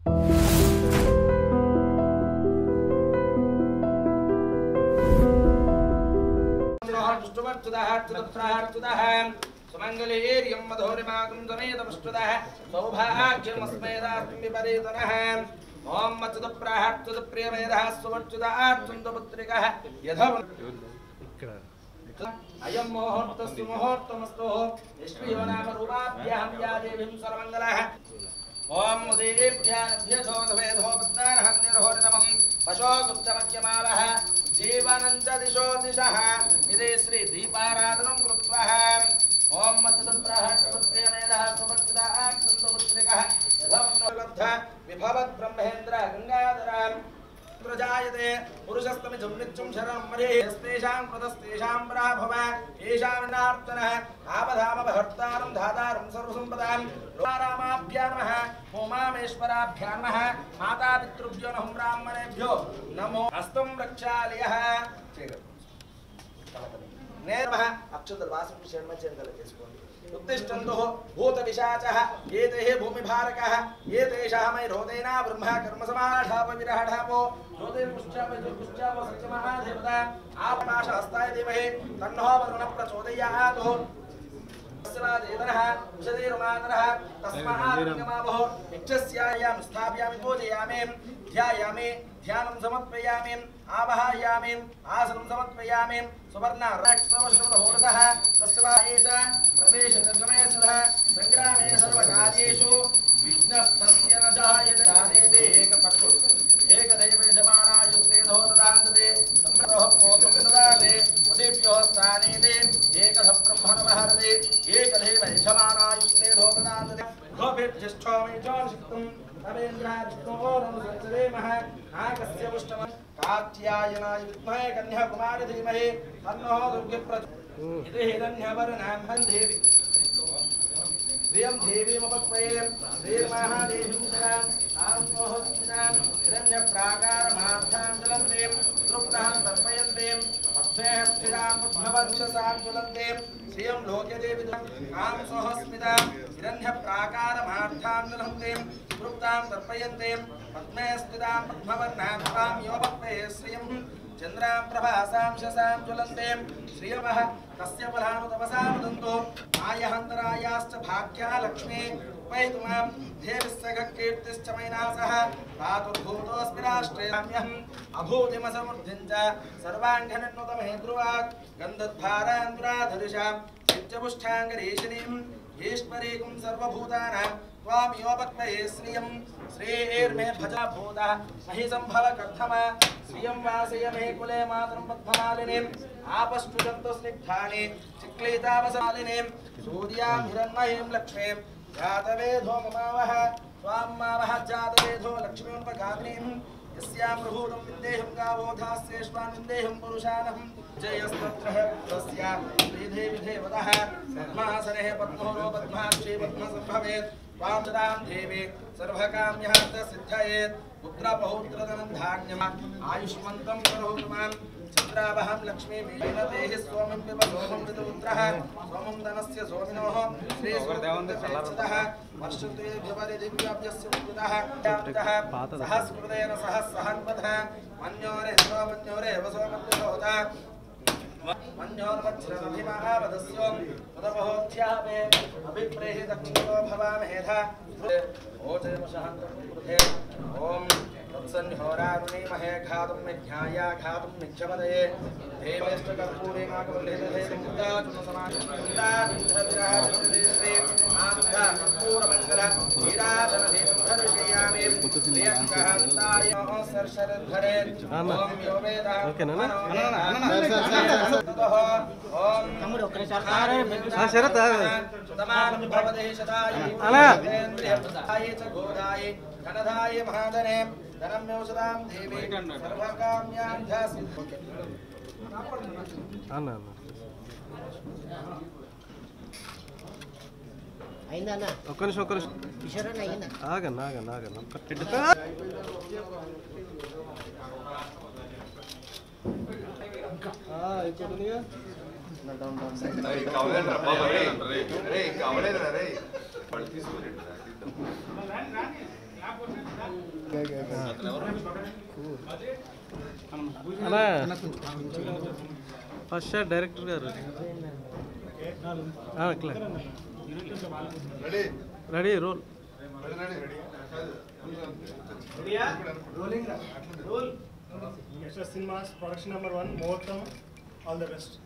సుమంగళీర్యం మధోరిమాగం సమేతమశ్రుతః సౌభాగ్యమస్మేదాస్మి విపరీతనః ఓం మచ్యుతప్రాహ్యుత ప్రియమేధः సుమచ్యుతాత్తుందపుత్రికः యథ అయం ముహూర్తస్సు ముహూర్తమస్తు విష్ణుయో నామ రూపాభ్యాం యా దేవీం సర్వమంగళః ఓం ఉదీభ్యానభ్యధోధవేధోపద్నారహన్యర్హోరితమం పశోగుప్తమధ్యమావः జీవనం చ దిశో దిశः ఇదే శ్రీ దీపారాధనం కృత్వా ఓం మత్సప్రహ్యేదः సుమత్సదాత్సంతపుత్రికः యథోలబ్ధ విభవద్ బ్రహ్మేంద్ర గంగాధరాన్ ప్రజాయతే పురుషస్తమిజం నిత్యం శరణం మరే యస్తేషాం కృతస్తేషాం ప్రాభవ ఏషామిన్నార్తనః ఆపదామభర్తారం ధాతారం సర్వసంపదాం లోకారామాభ్యా నమః ఉమామేశ్వరాభ్యా నమః మాతాపితృభ్యో నమః బ్రాహ్మణేభ్యో నమో హస్తం రక్షాలయః నేనమః అక్షుతల వాసం షణ్మచందల చేసుకోండి ఉత్తిష్టంతో భూత విశాచః ఏతే భూమిభారకः ఏతేషామై రోదేనా బ్రహ్మ కర్మ సమాఢాప విరహఢాపో రోదే పుష్టాప పుష్టాప సత్యమహాదేవత ఆపనాశ హస్తాయ దేవహే తన్నో వరుణ ప్రచోదయాతు తస్మాదేవనః విశదీరుమానరః తస్మాత్ నిగమావహో యక్షస్యాయాం స్థాపయామి పూజయామి ధ్యాయామి ధ్యానం సమర్పయామి ఆవహాయామి ఆసనం సమర్పయామి సువర్ణ రాక్షసవశ్రమహోరసః తస్మాయే చ ప్రవేశ నిర్గమేశः సంగ్రామే సర్వకార్యేషు విఘ్నస్తస్య న జాయతే దానేదే ఏకపక్షుడు ఏకదైవేశమానాయుక్తే ధోతదాంతతే సంప్రదోః పోతం దదాతే ఉదీప్యో స్థానేతే ఏకధ బ్రహ్మణమహరతే ఏకదైవ యజమానాయుక్తే ధోతదాంతతే గోభిర్జిష్ఠోమి జోషిక్తం రవేంద్రాజిష్ణోరనుసంచరేమః నాగస్య పుష్టమ కాత్యాయనాయ విద్మహే కన్యాకుమారి ధీమహి తన్నో దుర్గప్రచోదయాత్ ఇది హిరణ్యవర్ణాం దేవి శ్రియం దేవీమపత్వయేం శ్రీర్మహాదేవీం శరాం తాం సోహస్మినాం హిరణ్యప్రాకారమార్థాం జ్వలంతేం తృప్తాం తర్పయంతేం పద్మే స్థిరాం పద్మవర్క్షసాం జ్వలంతేం శ్రియం లోక్యదేవి కాం సోహస్మితాం హిరణ్యప్రాకారమార్థాం జ్వలంతేం తృప్తాం తర్పయంతేం పద్మే స్థితాం పద్మవర్ణాం తాం యోపత్వయే శ్రియం చంద్రాం ప్రభాసాం శశాం జ్వలంతేం శ్రియమః తస్య బలాను తపసాముదంతో ఆయహంతరాయాశ్చ భాగ్యా లక్ష్మీ ఉపైతుమాం దేవిస్సగ కీర్తిశ్చ మైనాసః రాతుర్భూతోऽస్మి రాష్ట్రేమ్యహం అభూతిమసమృద్ధిం చ సర్వాంఘనన్నుతమే ధ్రువాక్ గంధద్భారాంధ్రాధరిషాం నిత్యపుష్టాంగరీషిణీం ఈశ్వరీకుం సర్వభూతానాం त्वामियोपक्वये श्रियं श्रेर्मे भजा भूतः महि सम्भव कथम श्रियं वासय मे कुले मातरं पद्ममालिनीम् आपष्टुजन्तु स्निग्धानि चिक्लीतावसालिनीं सूर्यां हिरण्मयीं लक्ष्मीं जातवेधो ममावः त्वां मावः जातवेधो लक्ष्मीमुपगामिनीं यस्यां प्रभूतं विन्देहं गावो धास्येष्वान् विन्देहं पुरुषानहं जयस्तत्र पुत्रस्य श्रीदेवि देवतः पद्मासने पद्मोरो पद्माक्षी पद्मसम्भवेत् त्वां सदां देवी सर्वकाम्यहार्थसिद्धयेत् पुत्रपौत्रधनं धान्यम् आयुष्मन्तं करोतु मां चन्द्रावहं लक्ष्मी वीणदेहि सोमं पिब सोमं ऋतुपुत्रः सोमं धनस्य सोमिनोः श्रीसूक्तः वर्षते व्यपरिदिव्याभ्यस्य मुक्तः सहस्कृतेन सह सहन्वधः मन्योरे सोमन्योरे वसोमत्योता मन्योर्वज्रमभिमहावदस्यो तदपहोध्यापे अभिप्रेहि दक्षिणो भवामहेधा ओचयमशहन्तकृते ॐ तत्सन्निहोरारुणीमहे घातुं निध्याया घातुं नित्यपदये देवेष्टकर्पूरे తమ్ముడు ఒక్కసారి శరత్ ధనదాయ మహాధనే ధనమ్యోషదాం దేవి సర్వకామ్యాధ్యాసి అన్న అన్న అయిందా అన్న ఒక్క నిమిషం ఒక్క నిమిషం కిషోర్ అయిందా ఆగన్న ఆగన్న ఆగన్న ఒక్క ఇటు. ఆ, ఇంకోటి ఉందిగా? అలా ఫస్ట్ షాట్ డైరెక్టర్ గారు అట్లా ready roll Yashas cinemas production number one ముహూర్తం ఆల్ ద బెస్ట్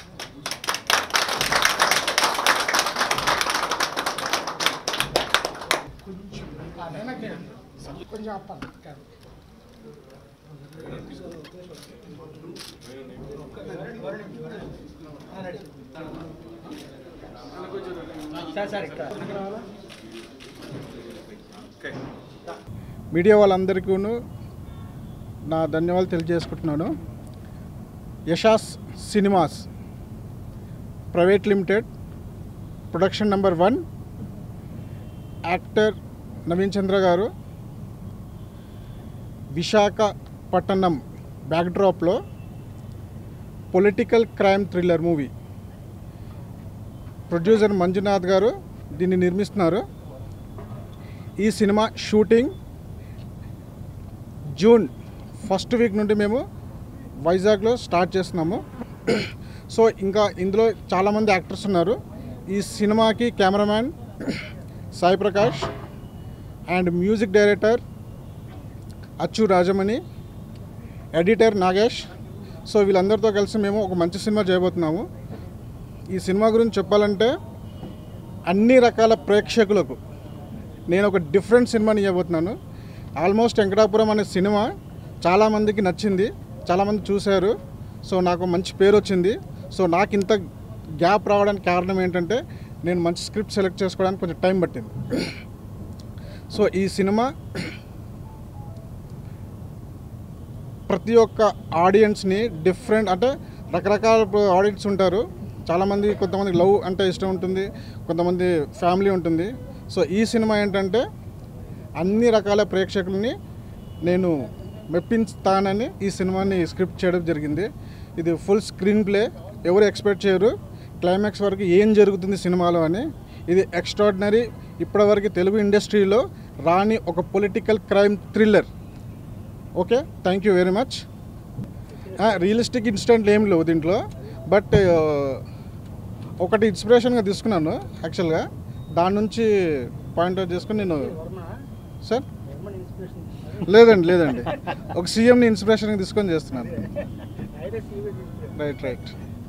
మీడియా వాళ్ళందరికీను నా ధన్యవాదాలు తెలియజేసుకుంటున్నాను Yashas cinemas private limited production number one actor Naveen Chandra గారు విశాఖపట్నం బ్యాక్డ్రాప్లో political crime thriller movie producer Manjunath గారు దీన్ని నిర్మిస్తున్నారు ఈ cinema shooting June first week నుండి మేము వైజాగ్లో స్టార్ట్ చేస్తున్నాము సో ఇంకా ఇందులో చాలామంది యాక్టర్స్ ఉన్నారు ఈ సినిమాకి cameraman Sai Prakash and music director Achu Rajamani editor Nagesh so వీళ్ళందరితో కలిసి మేము ఒక మంచి సినిమా చేయబోతున్నాము ఈ సినిమా గురించి చెప్పాలంటే అన్ని రకాల ప్రేక్షకులకు నేను ఒక డిఫరెంట్ సినిమాని ఇవ్వబోతున్నాను ఆల్మోస్ట్ వెంకటాపురం అనే సినిమా చాలామందికి నచ్చింది చాలామంది చూశారు సో నాకు మంచి పేరు వచ్చింది సో నాకు ఇంత గ్యాప్ రావడానికి కారణం ఏంటంటే నేను మంచి స్క్రిప్ట్ సెలెక్ట్ చేసుకోవడానికి కొంచెం టైం పట్టింది సో ఈ సినిమా ప్రతి ఒక్క ఆడియన్స్ని డిఫరెంట్ అంటే రకరకాల ఆడియన్స్ ఉంటారు చాలామంది కొంతమంది లవ్ అంటే ఇష్టం ఉంటుంది కొంతమంది ఫ్యామిలీ ఉంటుంది సో ఈ సినిమా ఏంటంటే అన్ని రకాల ప్రేక్షకుల్ని నేను మెప్పించుతానని ఈ సినిమాని స్క్రిప్ట్ చేయడం జరిగింది ఇది ఫుల్ స్క్రీన్ ప్లే ఎవరు ఎక్స్పెక్ట్ చేయరు క్లైమాక్స్ వరకు ఏం జరుగుతుంది సినిమాలో అని ఇది ఎక్స్ట్రాడినరీ ఇప్పటివరకు తెలుగు ఇండస్ట్రీలో రాని ఒక political crime thriller okay thank you very much realistic incident ఏం లేవు దీంట్లో బట్ ఒకటి ఇన్స్పిరేషన్గా తీసుకున్నాను యాక్చువల్గా దాని నుంచి పాయింట్అవుట్ చేసుకుని నేను సార్ లేదండి లేదండి ఒక సీఎంని ఇన్స్పిరేషన్గా తీసుకొని చేస్తున్నాను రైట్ రైట్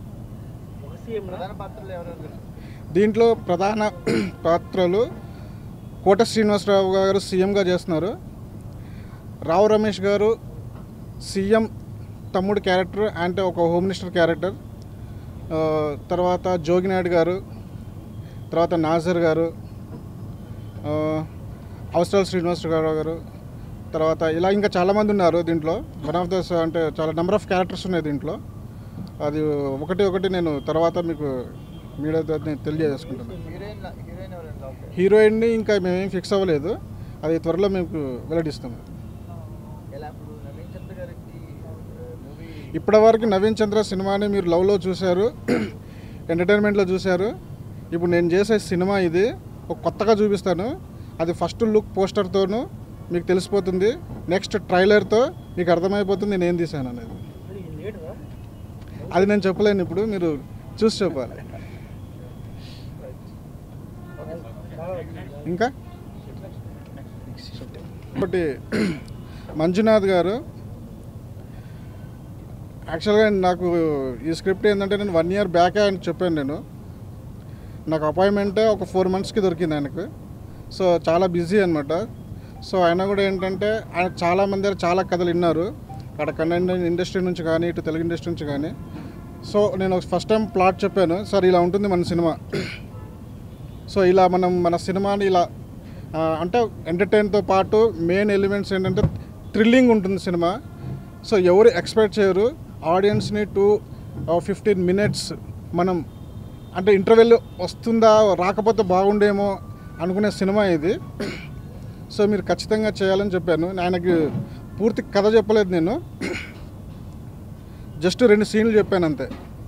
దీంట్లో ప్రధాన పాత్రలు కోట శ్రీనివాసరావు గారు సీఎంగా చేస్తున్నారు రావు రమేష్ గారు సీఎం తమ్ముడు క్యారెక్టర్ అంటే ఒక హోమ్ మినిస్టర్ క్యారెక్టర్ ఆ, తర్వాత జోగినాయుడు గారు తర్వాత నాజర్ గారు ఆ, అవసరాల శ్రీనివాసరావు గారు తర్వాత ఇలా ఇంకా చాలామంది ఉన్నారు దీంట్లో వన్ ఆఫ్ ద అంటే చాలా నెంబర్ ఆఫ్ క్యారెక్టర్స్ ఉన్నాయి దీంట్లో అది ఒకటి ఒకటి నేను తర్వాత మీకు మీడియా ద్వారా నేను తెలియజేసుకుంటాను హీరోయిన్ని ఇంకా మేమేం ఫిక్స్ అవ్వలేదు అది త్వరలో మీకు వెల్లడిస్తాము ఇప్పటివరకు నవీన్ చంద్ర సినిమాని మీరు లవ్లో చూశారు ఎంటర్టైన్మెంట్లో చూశారు ఇప్పుడు నేను చేసే సినిమా ఇది ఒక కొత్తగా చూపిస్తాను అది ఫస్ట్ లుక్ పోస్టర్తోనూ మీకు తెలిసిపోతుంది నెక్స్ట్ ట్రైలర్తో మీకు అర్థమైపోతుంది నేను ఏం తీశాను అనేది అది నేను చెప్పలేను ఇప్పుడు మీరు చూసి చెప్పాలి ఇంకా ఒకటి మంజునాథ్ గారు యాక్చువల్గా నాకు ఈ స్క్రిప్ట్ ఏంటంటే నేను వన్ ఇయర్ బ్యాక్ ఆయన చెప్పాను నేను నాకు అపాయింట్మెంట్ ఒక ఫోర్ మంత్స్కి దొరికింది ఆయనకు సో చాలా బిజీ అనమాట సో ఆయన కూడా ఏంటంటే ఆయన చాలా మంది దగ్గర చాలా కథలు విన్నారు అక్కడ కన్నడ ఇండస్ట్రీ నుంచి కానీ ఇటు తెలుగు ఇండస్ట్రీ నుంచి కానీ సో నేను ఫస్ట్ టైం ప్లాట్ చెప్పాను సార్ ఇలా ఉంటుంది మన సినిమా సో ఇలా మనం మన సినిమాని ఇలా ఆ, అంటే ఎంటర్టైన్తో పాటు మెయిన్ ఎలిమెంట్స్ ఏంటంటే థ్రిల్లింగ్ ఉంటుంది సినిమా సో ఎవరు ఎక్స్పెక్ట్ చేయరు ఆడియన్స్ని టూ ఫిఫ్టీన్ మినిట్స్ మనం అంటే ఇంటర్వెల్ వస్తుందా రాకపోతే బాగుండేమో అనుకునే సినిమా ఇది సో మీరు ఖచ్చితంగా చేయాలని చెప్పాను ఆయనకి పూర్తి కథ చెప్పలేదు నేను జస్ట్ రెండు సీన్లు చెప్పాను అంతే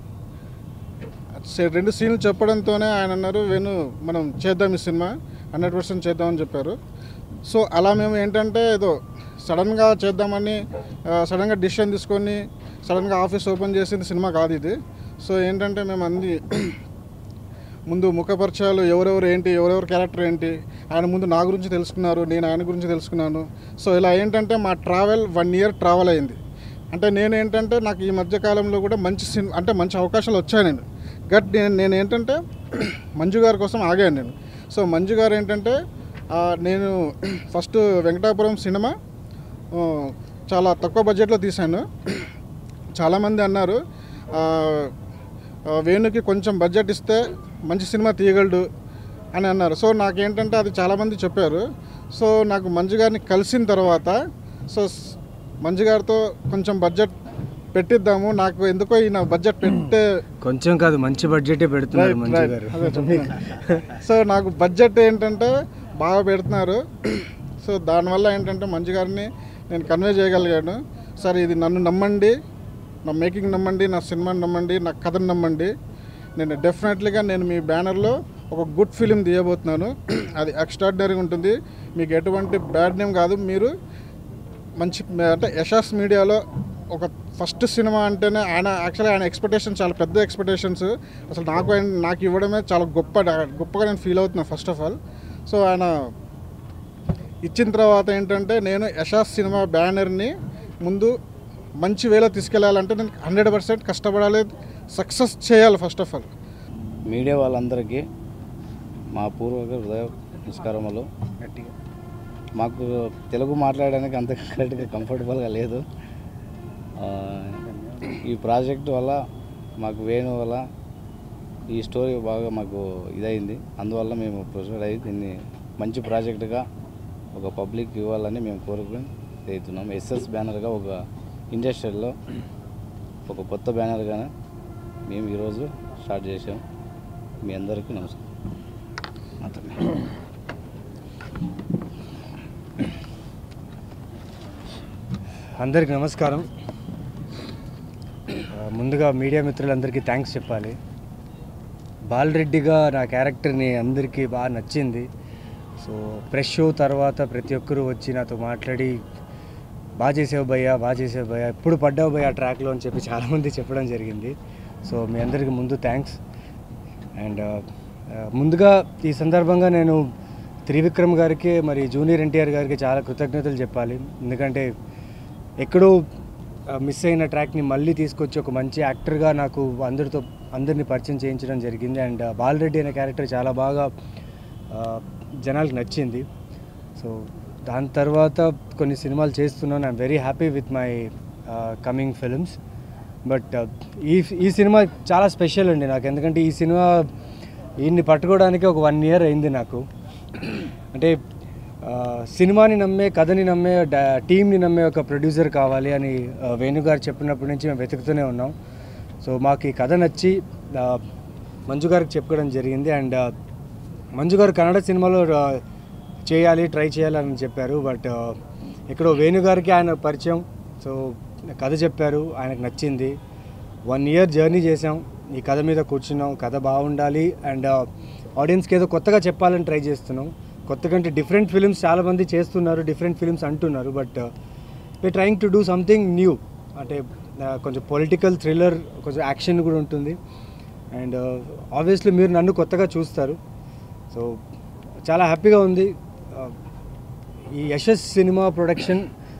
సే- రెండు సీన్లు చెప్పడంతోనే ఆయన అన్నారు వేణు మనం చేద్దాం ఈ సినిమా హండ్రెడ్ పర్సెంట్ చేద్దామని చెప్పారు సో అలా మేము ఏంటంటే ఏదో సడన్గా చేద్దామని ఆ, సడన్గా డిసిషన్ తీసుకొని సడన్గా ఆఫీస్ ఓపెన్ చేసింది సినిమా కాదు ఇది సో ఏంటంటే మేము అన్ని ముందు ముఖపరిచయాలు ఎవరెవరు ఏంటి ఎవరెవరు క్యారెక్టర్ ఏంటి ఆయన ముందు నా గురించి తెలుసుకున్నారు నేను ఆయన గురించి తెలుసుకున్నాను సో ఇలా ఏంటంటే మా ట్రావెల్ వన్ ఇయర్ ట్రావెల్ అయింది అంటే నేను ఏంటంటే నాకు ఈ మధ్య కాలంలో కూడా మంచి సినిమా అంటే మంచి అవకాశాలు వచ్చాయి నేను గట్ నేను నేను ఏంటంటే మంజు గారి కోసం ఆగాను నేను సో మంజు గారు ఏంటంటే ఆ, నేను ఫస్ట్ వెంకటాపురం సినిమా ఆ, చాలా తక్కువ బడ్జెట్లో తీశాను చాలామంది అన్నారు ఆ, ఆ, వేణుకి కొంచెం బడ్జెట్ ఇస్తే మంచి సినిమా తీయగలడు అని అన్నారు సో నాకేంటంటే అది చాలామంది చెప్పారు సో నాకు మంజు గారిని కలిసిన తర్వాత సో స్- మంజు గారితో కొంచెం బడ్జెట్ పెట్టిద్దాము నాకు ఎందుకో ఈయన బడ్జెట్ పెట్టే కొంచెం కాదు మంచి బడ్జెటే పెడుతున్నారు Right, మంజు right. గారు అదే చెప్తున్నా. సో నాకు బడ్జెట్ ఏంటంటే బాగా పెడుతున్నారు సో దానివల్ల ఏంటంటే మంజు గారిని నేను కన్వే చేయగలిగాను సార్ ఇది నన్ను నమ్మండి నా మేకింగ్ నమ్మండి నా సినిమాని నమ్మండి నా కథను నమ్మండి నేను డెఫినెట్లీగా నేను మీ బ్యానర్లో ఒక గుడ్ ఫిలిం తీయబోతున్నాను అది ఎక్స్ట్రాడినరీగా ఉంటుంది మీకు ఎటువంటి బ్యాడ్ నేమ్ కాదు మీరు మంచి అంటే యశాస్ మీడియాలో ఒక ఫస్ట్ సినిమా అంటేనే ఆయన యాక్చువల్లీ ఆయన ఎక్స్పెక్టేషన్ చాలా పెద్ద ఎక్స్పెక్టేషన్స్ అసలు నాకు ఆయన నాకు ఇవ్వడమే చాలా గొప్ప గొప్పగా నేను ఫీల్ అవుతున్నాను ఫస్ట్ ఆఫ్ ఆల్ సో ఆయన ఇచ్చిన తర్వాత ఏంటంటే నేను యశాస్ సినిమా బ్యానర్ని ముందు మంచి వేలో తీసుకెళ్ళాలంటే నేను హండ్రెడ్ పర్సెంట్ కష్టపడాలి సక్సెస్ చేయాలి ఫస్ట్ ఆఫ్ ఆల్ మీడియా వాళ్ళందరికీ మా పూర్వక హృదయ నమస్కారములు మాకు తెలుగు మాట్లాడడానికి అంత కరెక్ట్గా కంఫర్టబుల్గా లేదు ఆ, ఈ ప్రాజెక్ట్ వల్ల మాకు వేణు వల్ల ఈ స్టోరీ బాగా మాకు ఇదైంది అందువల్ల మేము ప్రొసీడ్ అయ్యి దీన్ని మంచి ప్రాజెక్టుగా ఒక పబ్లిక్ ఇవ్వాలని మేము కోరుకుని చేస్తున్నాం ఎస్ఎస్ బ్యానర్గా ఒక ఇండస్ట్రీలో ఒక కొత్త బ్యానర్గా మేము ఈరోజు స్టార్ట్ చేసాం మీ అందరికీ నమస్కారం మాత్రమే అందరికి నమస్కారం ఆ, ముందుగా మీడియా మిత్రులందరికీ థ్యాంక్స్ చెప్పాలి బాలరెడ్డిగా నా క్యారెక్టర్ని అందరికీ బాగా నచ్చింది సో ప్రెస్ షో తర్వాత ప్రతి ఒక్కరూ వచ్చి నాతో మాట్లాడి బాగా చేసావు భయ్యా బాగా చేసావు భయ్యా ఎప్పుడు పడ్డావు భయ్యా ట్రాక్లో అని చెప్పి చాలామంది చెప్పడం జరిగింది సో మీ అందరికీ ముందు థ్యాంక్స్ అండ్ ముందుగా ఈ సందర్భంగా నేను త్రివిక్రమ్ గారికి మరి జూనియర్ ఎన్టీఆర్ గారికి చాలా కృతజ్ఞతలు చెప్పాలి ఎందుకంటే ఎక్కడో మిస్ అయిన ట్రాక్ని మళ్ళీ తీసుకొచ్చి ఒక మంచి యాక్టర్గా నాకు అందరితో అందరినీ పరిచయం చేయించడం జరిగింది అండ్ బాలరెడ్డి అనే క్యారెక్టర్ చాలా బాగా ఆ, జనాలకు నచ్చింది సో దాని తర్వాత కొన్ని సినిమాలు చేస్తున్నాను I'm very happy with my coming films but ఈ ఈ సినిమా చాలా స్పెషల్ అండి నాకు ఎందుకంటే ఈ సినిమా ఈయన్ని పట్టుకోవడానికి ఒక వన్ ఇయర్ అయింది నాకు అంటే ఆ, సినిమాని నమ్మే కథని నమ్మే డా- టీంని నమ్మే ఒక ప్రొడ్యూసర్ కావాలి అని ఆ, వేణుగారు చెప్పినప్పటి నుంచి మేము వెతుకుతూనే ఉన్నాం సో మాకు ఈ కథ నచ్చి ఆ, మంజు గారికి చెప్పుకోవడం జరిగింది అండ్ ఆ, మంజు గారు కన్నడ సినిమాలో ఆ, చేయాలి ట్రై చేయాలని చెప్పారు బట్ ఆ, ఎక్కడో వేణుగారికి ఆయన పరిచయం సో కథ చెప్పారు ఆయనకు నచ్చింది వన్ ఇయర్ జర్నీ చేసాం ఈ కథ మీద కూర్చున్నాం కథ బాగుండాలి అండ్ ఆడియన్స్కి ఏదో కొత్తగా చెప్పాలని ట్రై చేస్తున్నాం కొత్త కంటే డిఫరెంట్ ఫిలిమ్స్ చాలామంది చేస్తున్నారు డిఫరెంట్ ఫిలిమ్స్ అంటున్నారు but we trying to do something new అంటే ఆ, కొంచెం పొలిటికల్ థ్రిల్లర్ కొంచెం యాక్షన్ కూడా ఉంటుంది అండ్ ఆబ్వియస్లీ మీరు నన్ను కొత్తగా చూస్తారు సో చాలా హ్యాపీగా ఉంది ఆ, ఈ యశస్ సినిమా ప్రొడక్షన్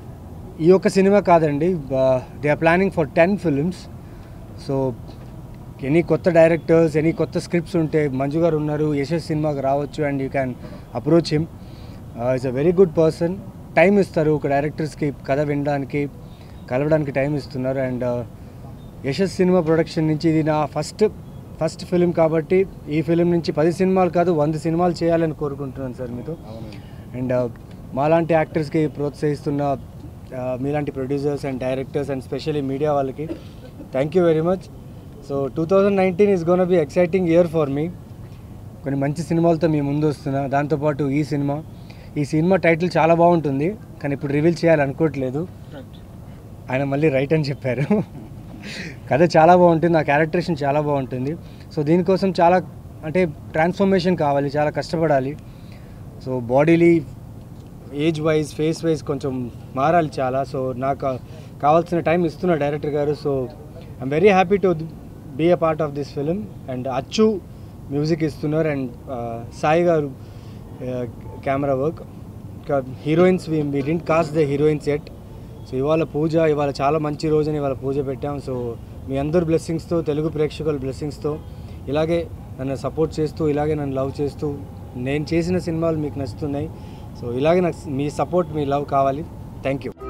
ఈ ఒక్క సినిమా కాదండి they are planning for ten films so any కొత్త డైరెక్టర్స్ ఎనీ కొత్త స్క్రిప్ట్స్ ఉంటే మంజు గారు ఉన్నారు యశస్ సినిమాకి రావచ్చు and you can approach him it's a very good person time ఇస్తారు ఒక డైరెక్టర్స్కి కథ వినడానికి కలవడానికి టైం ఇస్తున్నారు అండ్ యశస్ సినిమా ప్రొడక్షన్ నుంచి ఇది నా ఫస్ట్ ఫస్ట్ ఫిలిం కాబట్టి ఈ ఫిలిం నుంచి పది సినిమాలు కాదు వంద సినిమాలు చేయాలని కోరుకుంటున్నాను సార్ మీతో అండ్ మాలాంటి యాక్టర్స్కి ప్రోత్సహిస్తున్న ఆ, మీలాంటి producers and directors and specially media వాళ్ళకి thank you very much so two thousand nineteen is gonna be exciting year for me కొన్ని మంచి సినిమాలతో మీ ముందు వస్తున్నా దాంతోపాటు ఈ సినిమా ఈ సినిమా టైటిల్ చాలా బాగుంటుంది కానీ ఇప్పుడు రివీల్ చేయాలనుకోవట్లేదు ఆయన మళ్ళీ రైట్ అని చెప్పారు కథ చాలా బాగుంటుంది నా క్యారెక్టరేషన్ చాలా బాగుంటుంది సో దీనికోసం చాలా అంటే ట్రాన్స్ఫర్మేషన్ కావాలి చాలా కష్టపడాలి so bodily age wise face wise కొంచెం మారాలి చాలా సో నాకు కావాల్సిన టైం ఇస్తున్న డైరెక్టర్ గారు so I'm very happy to be a part of this film and Achu music ఇస్తున్నారు అండ్ సాయి గారు కెమెరా వర్క్ ఇంకా heroines we we didn't cast the heroines yet so ఇవాళ పూజ ఇవాళ చాలా మంచి రోజుని ఇవాళ పూజ పెట్టాం సో మీ అందరు బ్లెస్సింగ్స్తో తెలుగు ప్రేక్షకుల బ్లెస్సింగ్స్తో ఇలాగే నన్ను సపోర్ట్ చేస్తూ ఇలాగే నన్ను లవ్ చేస్తూ నేను చేసిన సినిమాలు మీకు నచ్చుతున్నాయి సో ఇలాగే నాకు మీ సపోర్ట్ మీ లవ్ కావాలి థ్యాంక్ యూ